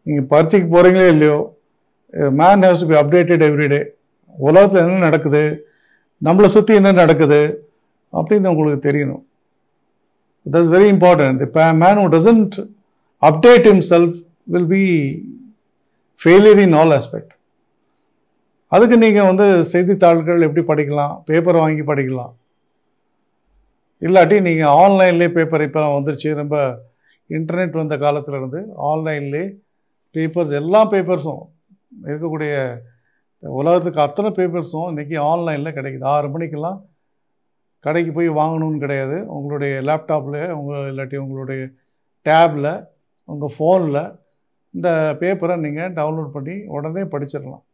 நீங்கள் பரீட்சைக்கு போகிறீங்களோ இல்லையோ man has to be updated everyday உலகத்தில் என்ன நடக்குது நம்மளை சுற்றி என்ன நடக்குது அப்படின்னு உங்களுக்கு தெரியணும் that's very important the man who doesn't update himself will be failure in all aspect அதுக்கு நீங்கள் வந்து செய்தித்தாள்கள் எப்படி படிக்கலாம் பேப்பர் வாங்கி படிக்கலாம் இல்லாட்டி நீங்கள் ஆன்லைன்லேயே பேப்பர் இப்போ வந்துருச்சு ரொம்ப இன்டர்நெட் வந்த காலத்துல இருந்து ஆன்லைன்லேயே பேப்பர்ஸ் எல்லா பேப்பர்ஸும் இருக்கக்கூடிய உலகத்துக்கு அத்தனை பேப்பர்ஸும் இன்றைக்கி ஆன்லைனில் கிடைக்குது ஆறு மணிக்கெல்லாம் கடைக்கு போய் வாங்கணும்னு கிடையாது உங்களுடைய லேப்டாப்பில் உங்கள் இல்லாட்டி உங்களுடைய டேப்பில் உங்கள் ஃபோனில் இந்த பேப்பரை நீங்கள் டவுன்லோட் பண்ணி உடனே படிச்சிடலாம்